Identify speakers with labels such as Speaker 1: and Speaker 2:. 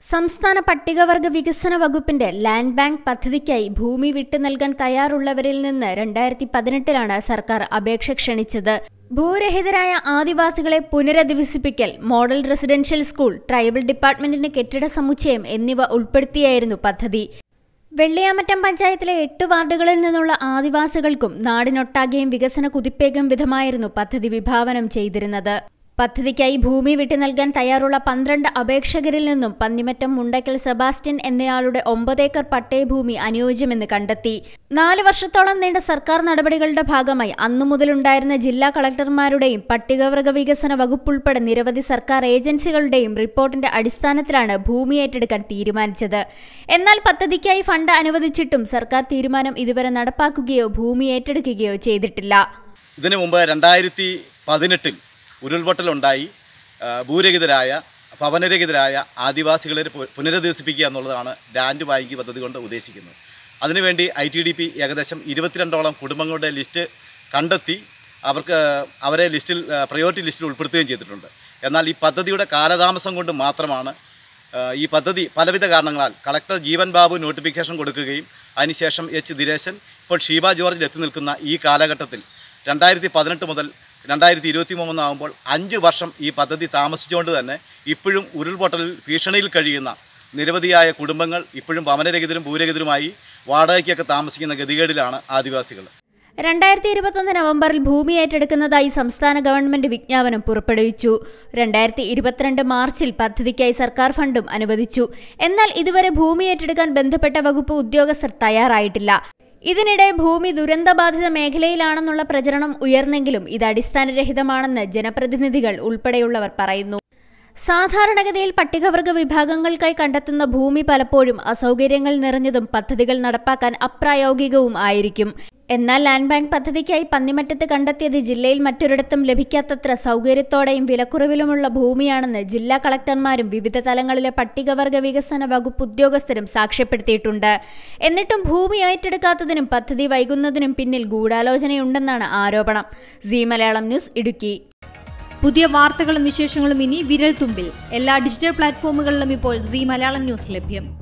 Speaker 1: സംസ്ഥാന പട്ടികവർഗ വികസന വകുപ്പിന്റെ ലാൻഡ് ബാങ്ക് പദ്ധതിക്കായി ഭൂമി വിട്ടു നൽകാൻ തയ്യാറുള്ളവരിൽ നിന്ന് രണ്ടായിരത്തി പതിനെട്ടിലാണ് സർക്കാർ അപേക്ഷ ക്ഷണിച്ചത് ഭൂരഹിതരായ ആദിവാസികളെ പുനരധിവസിപ്പിക്കൽ മോഡൽ റെസിഡൻഷ്യൽ സ്കൂൾ ട്രൈബൽ ഡിപ്പാർട്ട്മെന്റിന് കെട്ടിട സമുച്ചയം എന്നിവ ഉൾപ്പെടുത്തിയായിരുന്നു പദ്ധതി വെള്ളിയാമറ്റം പഞ്ചായത്തിലെ എട്ട് വാർഡുകളിൽ നിന്നുള്ള ആദിവാസികൾക്കും നാടിനൊട്ടാകെയും വികസന കുതിപ്പേകും വിധമായിരുന്നു പദ്ധതി വിഭാവനം ചെയ്തിരുന്നത് പദ്ധതിക്കായി ഭൂമി വിട്ടു നൽകാൻ തയ്യാറുള്ള പന്ത്രണ്ട് അപേക്ഷകരിൽ നിന്നും പന്നിമറ്റം മുണ്ടക്കൽ സെബാസ്റ്റ്യൻ എന്നയാളുടെ ഒമ്പതേക്കർ പട്ടയഭൂമി അനുയോജ്യമെന്ന് കണ്ടെത്തി നാല് വർഷത്തോളം നീണ്ട സർക്കാർ നടപടികളുടെ ഭാഗമായി അന്നു മുതലുണ്ടായിരുന്ന ജില്ലാ കളക്ടർമാരുടെയും പട്ടികവർഗ വികസന വകുപ്പുൾപ്പെടെ നിരവധി സർക്കാർ ഏജൻസികളുടെയും റിപ്പോർട്ടിന്റെ അടിസ്ഥാനത്തിലാണ് ഭൂമി ഏറ്റെടുക്കാൻ തീരുമാനിച്ചത് എന്നാൽ പദ്ധതിക്കായി ഫണ്ട് അനുവദിച്ചിട്ടും സർക്കാർ തീരുമാനം ഇതുവരെ നടപ്പാക്കുകയോ ഭൂമി ഏറ്റെടുക്കുകയോ ചെയ്തിട്ടില്ല
Speaker 2: ഇതിനു മുമ്പ് രണ്ടായിരത്തി പതിനെട്ടിൽ ഉരുൾപൊട്ടലുണ്ടായി ആ, ഭൂരഹിതരായ ഭവനരഹിതരായ ആദിവാസികളെ പു- പുനരധിവസിപ്പിക്കുക എന്നുള്ളതാണ് ലാൻഡ് ബാങ്ക് പദ്ധതി കൊണ്ട് ഉദ്ദേശിക്കുന്നത് അതിനുവേണ്ടി ഐ ടി ഡി പി ഏകദേശം ഇരുപത്തിരണ്ടോളം കുടുംബങ്ങളുടെ ലിസ്റ്റ് കണ്ടെത്തി അവർക്ക് അവരെ ലിസ്റ്റിൽ പ്രയോറിറ്റി ലിസ്റ്റിൽ ഉൾപ്പെടുത്തുകയും ചെയ്തിട്ടുണ്ട് എന്നാൽ ഈ പദ്ധതിയുടെ കാലതാമസം കൊണ്ട് മാത്രമാണ് ആ, ഈ പദ്ധതി പലവിധ കാരണങ്ങളാൽ കളക്ടർ ജീവൻ ബാബു നോട്ടിഫിക്കേഷൻ കൊടുക്കുകയും അതിനുശേഷം എച്ച് ദിനേശൻ ഇപ്പോൾ ഷീബ ജോർജിൽ എത്തി നിൽക്കുന്ന ഈ കാലഘട്ടത്തിൽ രണ്ടായിരത്തി പതിനെട്ട് മുതൽ രണ്ടായിരത്തി ഇരുപത്തി മൂന്നാകുമ്പോൾ അഞ്ച് വർഷം ഈ പദ്ധതി താമസിച്ചുകൊണ്ട് തന്നെ ഇപ്പോഴും ഉരുൾപൊട്ടലിൽ ഭീഷണിയിൽ കഴിയുന്ന നിരവധിയായ കുടുംബങ്ങൾ ഇപ്പോഴും ഭവനരഹിതരും ഭൂരഹിതരുമായി വാടകയ്ക്കൊക്കെ താമസിക്കുന്ന ഗതികേടിലാണ് ആദിവാസികൾ
Speaker 1: രണ്ടായിരത്തി ഇരുപത്തൊന്ന് നവംബറിൽ ഭൂമി ഏറ്റെടുക്കുന്നതായി സംസ്ഥാന ഗവൺമെന്റ് വിജ്ഞാപനം പുറപ്പെടുവിച്ചു രണ്ടായിരത്തി ഇരുപത്തിരണ്ട് മാർച്ചിൽ പദ്ധതിക്കായി സർക്കാർ ഫണ്ടും അനുവദിച്ചു എന്നാൽ ഇതുവരെ ഭൂമി ഏറ്റെടുക്കാൻ ബന്ധപ്പെട്ട വകുപ്പ് ഉദ്യോഗസ്ഥർ തയ്യാറായിട്ടില്ല ഇതിനിടെ ഭൂമി ദുരന്തബാധിത മേഖലയിലാണെന്നുള്ള പ്രചരണം ഉയർന്നെങ്കിലും ഇത് അടിസ്ഥാനരഹിതമാണെന്ന് ജനപ്രതിനിധികൾ ഉൾപ്പെടെയുള്ളവർ പറയുന്നു സാധാരണഗതിയിൽ പട്ടികവർഗ വിഭാഗങ്ങൾക്കായി കണ്ടെത്തുന്ന ഭൂമി പലപ്പോഴും അസൗകര്യങ്ങൾ നിറഞ്ഞതും പദ്ധതികൾ നടപ്പാക്കാൻ അപ്രായോഗികവും ആയിരിക്കും എന്നാൽ ലാൻഡ് ബാങ്ക് പദ്ധതിക്കായി പന്നിമറ്റത്ത് കണ്ടെത്തിയത് ജില്ലയിൽ മറ്റൊരിടത്തും ലഭിക്കാത്തത്ര സൗകര്യത്തോടെയും വിലക്കുറവിലുമുള്ള ഭൂമിയാണെന്ന് ജില്ലാ കളക്ടർമാരും വിവിധ തലങ്ങളിലെ പട്ടികവർഗ വികസന വകുപ്പ് ഉദ്യോഗസ്ഥരും സാക്ഷ്യപ്പെടുത്തിയിട്ടുണ്ട് എന്നിട്ടും ഭൂമി ഏറ്റെടുക്കാത്തതിനും പദ്ധതി വൈകുന്നതിനും പിന്നിൽ ഗൂഢാലോചനയുണ്ടെന്നാണ് ആരോപണം സി മലയാളം ന്യൂസ് ഇടുക്കി
Speaker 3: പുതിയ വാർത്തകളും വിശേഷങ്ങളും ഇനി വിരൽ തുമ്പിൽ എല്ലാ ഡിജിറ്റൽ പ്ലാറ്റ്ഫോമുകളിലും ഇപ്പോൾ സി മലയാളം ന്യൂസ് ലഭ്യം